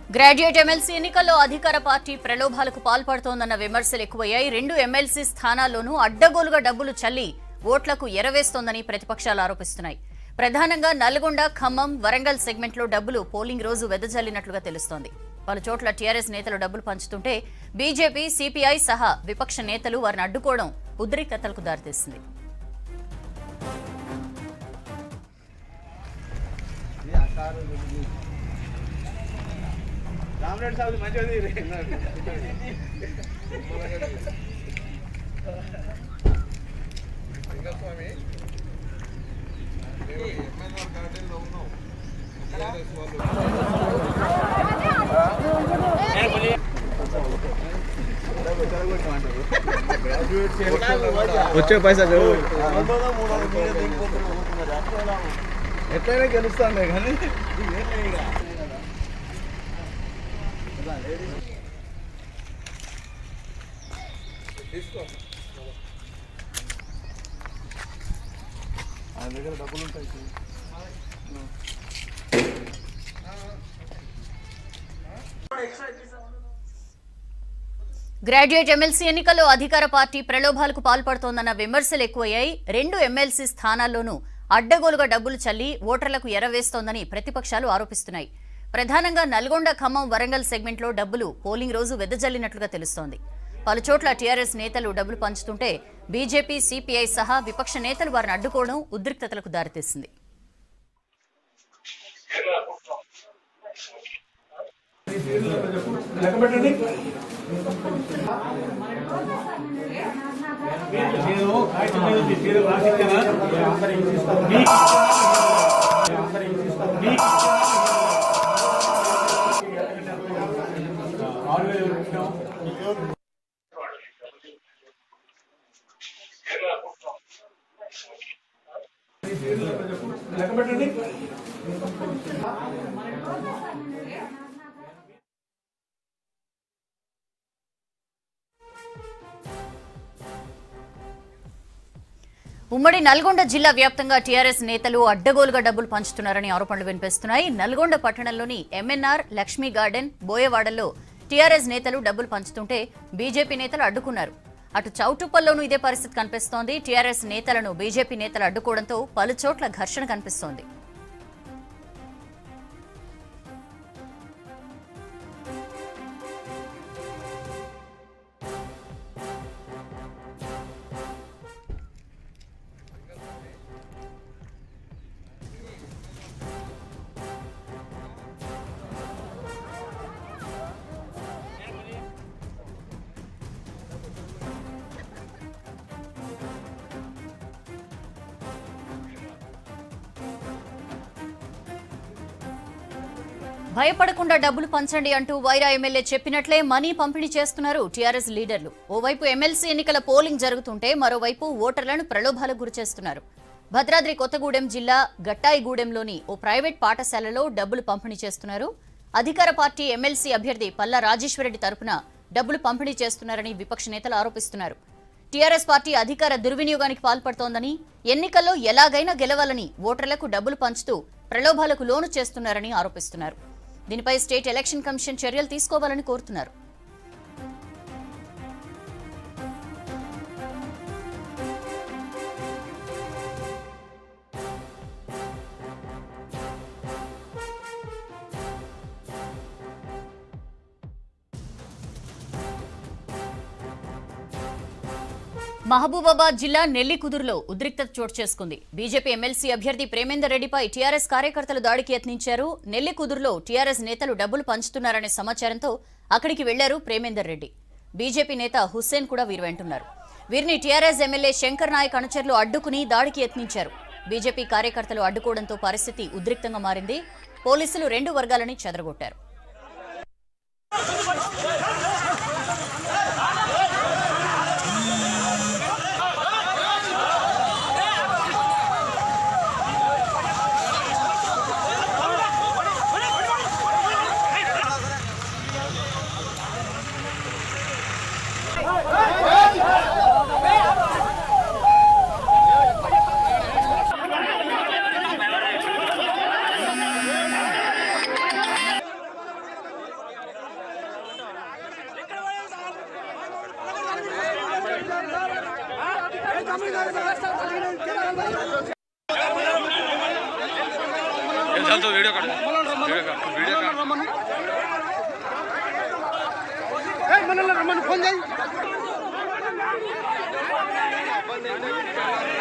graduate MLC ఎన్నికల్లో అధికార party ప్రలోభాలకు పాల్పడుతోందన్న విమర్శలు ఎక్కువయ్యాయి రెండు ఎమ్మెల్సీ స్థానాల్లోనూ అడ్డగోలుగా డబ్బులు చల్లి ఓట్లకు ఎరవేస్తోందని ప్రతిపక్షాలు ఆరోపిస్తున్నాయి ప్రధానంగా నల్గొండ ఖమ్మం వరంగల్ సెగ్మెంట్లో డబ్బులు పోలింగ్ రోజు వెదజల్లినట్లుగా తెలుస్తోంది పలు చోట్ల టీఆర్ఎస్ నేతలు డబ్బులు పంచుతుంటే బీజేపీ సిపిఐ సహా విపక్ష నేతలు వారిని అడ్డుకోవడం ఉద్రిక్తతలకు దారితీసింది రామరెడ్డి సాగు మంచిది లింగస్వామి మేము ఎంఎన్ఆర్ గార్డెన్లో ఉన్నాం టీఆర్ఎస్ వాళ్ళు వచ్చే పైసా ఎట్లయినా గెలుస్తానులే కానీ తీసుకో ఆయన దగ్గర డబ్బులు ఉంటాయి గ్రాడ్యుయేట్ ఎమ్మెల్సీ ఎన్నికల్లో అధికార పార్టీ ప్రలోభాలకు పాల్పడుతోందన్న విమర్శలు ఎక్కువయ్యాయి రెండు ఎమ్మెల్సీ స్థానాల్లోనూ అడ్డగోలుగా డబ్బులు చల్లి ఓటర్లకు ఎరవేస్తోందని ప్రతిపక్షాలు ఆరోపిస్తున్నాయి ప్రధానంగా నల్గొండ ఖమ్మం వరంగల్ సెగ్మెంట్లో డబ్బులు పోలింగ్ రోజు వెదజల్లినట్లుగా తెలుస్తోంది పలు చోట్ల టీఆర్ఎస్ నేతలు డబ్బులు పంచుతుంటే బీజేపీ సిపిఐ సహా విపక్ష నేతలు వారిని అడ్డుకోవడం ఉద్రిక్తతలకు దారితీసింది ఉమ్మడి నల్గొండ జిల్లా వ్యాప్తంగా టీఆర్ఎస్ నేతలు అడ్డగోలుగా డబ్బులు పంచుతున్నారని ఆరోపణలు వినిపిస్తున్నాయి నల్గొండ పట్టణంలోని ఎంఎన్ఆర్ లక్ష్మీ గార్డెన్ బోయవాడల్లో టీఆర్ఎస్ నేతలు డబ్బులు పంచుతుంటే బీజేపీ నేతలు అడ్డుకున్నారు అటు చౌటుప్పల్లోనూ ఇదే పరిస్థితి కనిపిస్తోంది టీఆర్ఎస్ నేతలను బీజేపీ నేతలు అడ్డుకోవడంతో పలు చోట్ల ఘర్షణ కనిపిస్తోంది భయపడకుండా డబ్బులు పంచండి అంటూ వైరా ఎమ్మెల్యే చెప్పినట్లే మనీ పంపిణీ చేస్తున్నారు టీఆర్ఎస్ లీడర్లు ఓవైపు ఎమ్మెల్సీ ఎన్నికల పోలింగ్ జరుగుతుంటే మరోవైపు ఓటర్లను ప్రలోభాలకు గురిచేస్తున్నారు భద్రాద్రి కొత్తగూడెం జిల్లా గట్టాయిగూడెంలోని ఓ ప్రైవేట్ పాఠశాలలో డబ్బులు పంపిణీ చేస్తున్నారు అధికార పార్టీ ఎమ్మెల్సీ అభ్యర్థి పల్లా రాజేశ్వరరెడ్డి తరపున డబ్బులు పంపిణీ చేస్తున్నారని విపక్ష నేతలు ఆరోపిస్తున్నారు టీఆర్ఎస్ పార్టీ అధికార దుర్వినియోగానికి పాల్పడుతోందని ఎన్నికల్లో ఎలాగైనా గెలవాలని ఓటర్లకు డబ్బులు పంచుతూ ప్రలోభాలకు లోను చేస్తున్నారని ఆరోపిస్తున్నారు దీనిపై స్టేట్ ఎలక్షన్ కమిషన్ చర్యలు తీసుకోవాలని కోరుతున్నారు మహబూబాబాద్ జిల్లా నెల్లికుదురులో ఉద్రిక్తత చోటు చేసుకుంది బీజేపీ ఎమ్మెల్సీ అభ్యర్థి ప్రేమేందర్ రెడ్డిపై టీఆర్ఎస్ కార్యకర్తలు దాడికి యత్నించారు నెల్లికుదురులో టీఆర్ఎస్ నేతలు డబ్బులు పంచుతున్నారనే సమాచారంతో అక్కడికి వెళ్లారు ప్రేమేందర్ రెడ్డి బీజేపీ నేత హుస్సేన్ కూడా వీరు వెంటున్నారు వీరిని టీఆర్ఎస్ ఎమ్మెల్యే శంకర్ నాయక్ అనుచరులు అడ్డుకుని దాడికి యత్నించారు బీజేపీ కార్యకర్తలు అడ్డుకోవడంతో పరిస్థితి ఉద్రిక్తంగా మారింది పోలీసులు రెండు వర్గాలని చెదరగొట్టారు వీడియో కాదు వీడియో కాదు వీడియో కాదు మనల్ని రమ్మని ఫోన్ చేయి